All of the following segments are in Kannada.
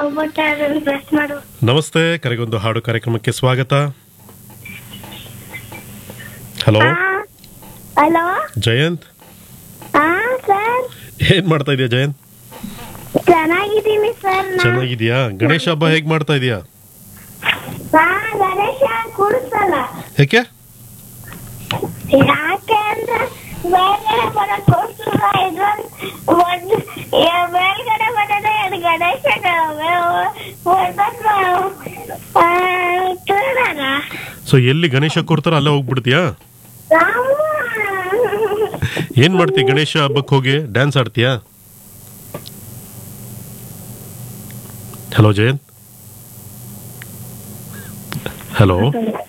ಹೋಗ್ಬಿಟ್ಟ ಅದನ್ನ ಪ್ರೆಸ್ ಮಾಡು ನಮಸ್ತೆ ಕರೆಗೊಂದು ಹಾಡು ಕಾರ್ಯಕ್ರಮಕ್ಕೆ ಸ್ವಾಗತ ಹಲೋ ಹಲೋ ಜಯಂತ್ ಹಾ ಸರ್ ಏನ್ ಮಾಡ್ತಾ ಇದೀಯಾ ಜಯಂತ್ ಚೆನ್ನಾಗಿದ್ದೀನಿ ಸರ್ ನಾ ಚೆನ್ನಾಗಿದ್ಯಾ ಗಣೇಶ ಹಬ್ಬ ಹೇಗ್ ಮಾಡ್ತಾ ಇದೀಯಾ ಹಾ ಗಣೇಶ ಕುಡಿಸಲ್ಲ ಯಾಕೆ ಯಾಕೆ ಅಂದ್ರೆ ಮೇಲ್ಗಡೆ ಬರೋ ಕೂರ್ಸಲ್ಲ ಇದ್ರಲ್ಲಿ ಒಂದ್ ಏ- ಮೇಲ್ಗಡೆ ಬರೋದೇ ಎರಡು ಗಣೇಶಗಳವೆ ತುಳನ ಸೊ ಎಲ್ಲಿ ಗಣೇಶ ಕೊಡ್ತಾರ ಅಲ್ಲೇ ಹೋಗ್ಬಿಡ್ತೀಯಾ ಏನ್ ಮಾಡ್ತೀಯ ಗಣೇಶ ಹಬ್ಬಕ್ಕೆ ಹೋಗಿ ಡ್ಯಾನ್ಸ್ ಆಡ್ತೀಯಾ ಹಲೋ ಜಯಂತ್ ಹಲೋ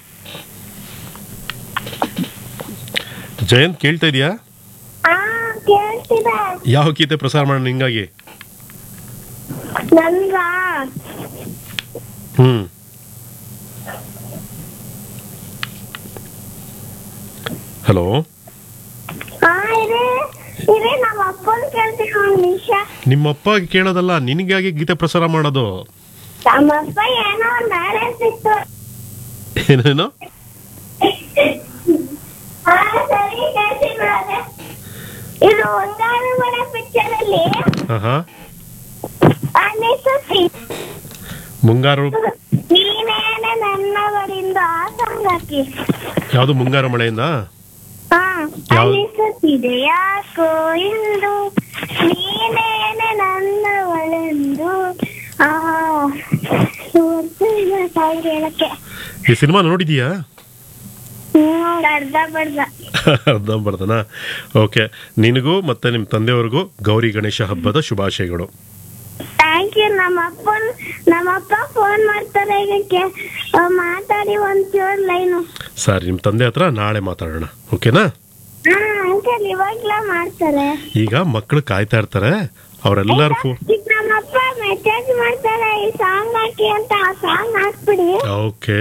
ಜಯಂತ್ ಕೇಳ್ತಾ ಇದೀಯಾ ಹಾ ಕೇಳ್ತಿದೆ ಯಾವ ಗೀತೆ ಪ್ರಸಾರ ಮಾಡೋಣ ಹಿಂಗಾಗಿ ನನ್ಗ ಹ್ಮ್ ಹಲೋ ಹಾ ಇದೆ ಇದೆ ನಮ್ಮ ಅಪ್ಪನ ಕೇಳ್ತೀನಿ ಒಂದ್ ನಿಮಿಷ ನಿಮ್ಮಪ್ಪ ಕೇಳೋದಲ್ಲ ನಿನಗಾಗಿ ಗೀತೆ ಪ್ರಸಾರ ಮಾಡೋದು ನಮ್ಮ ಅಪ್ಪ ಏನೋ ಒಂದ್ ಬ್ಯಾಲೆನ್ಸ್ ಇತ್ತು ಏನೇನು ಹಾ ಸರಿ ಕೇಳ್ತೀನಿ ಬಿಡೋದೆ. ಇದು ಒಂದಾರು ಮನೆ ಪಿಕ್ಚರ್ ಅಲ್ಲಿ ಆಹಾ ಅನಿಸುತ್ತಿ ಮುಂಗಾರು ನೀನೇನೆ ನನ್ನವರಿಂದ ಆ ಸಾಂಗ್ ಹಾಕಿ ಯಾವುದು ಮುಂಗಾರು ಮಳೆಯಿಂದ ಹಾ ಯಾವ್ದು? ಅನಿಸುತ್ತಿದೆ ಯಾಕೋ ಇಂದು ನೀನೇನೆ ನನ್ನವಳೆಂದು ಆ ಇವತ್ತು ಸಾಂಗ್ ಹೇಳಕ್ಕೆ ಈ ಸಿನಿಮಾ ನೋಡಿದೀಯಾ ಹ್ಮ್ ಅರ್ಧ ಬರ್ಧ ಅರ್ಧ ಬರ್ದನ ಓಕೆ ನಿನಗೂ ಮತ್ತೆ ನಿಮ್ಮ ತಂದೆಯವ್ರಿಗೂ ಗೌರಿ ಗಣೇಶ ಹಬ್ಬದ ಶುಭಾಶಯಗಳು ಥ್ಯಾಂಕ್ ಯು ನಮ್ಮ ಅಪ್ಪನ್ ನಮ್ಮ ಅಪ್ಪ ಫೋನ್ ಮಾಡ್ತಾರೆ ಈಗ ಕೆ- ಆ, ಮಾತಾಡಿ ಒಂಚೂರು ಲೈನು ಸರಿ ನಿಮ್ಮ ತಂದೆ ಹತ್ರ ನಾಳೆ ಮಾತಾಡೋಣ ಓಕೆನಾ ಹಾ ಅಂಕಲ್ ಇವಾಗ್ಲೇ ಮಾಡ್ತಾರೆ ಈಗ ಮಕ್ಕಳು ಕಾಯ್ತಾ ಇರ್ತಾರೆ ಅವರೆಲ್ಲರೂ ಫೋ ಈಗ ನಮ್ಮಪ್ಪ ಮೆಸೇಜ್ ಮಾಡ್ತಾರೆ ಈ ಸಾಂಗ್ ಹಾಕಿ ಅಂತ ಆ ಸಾಂಗ್ ಹಾಕ್ಬಿಡಿ ಓಕೆ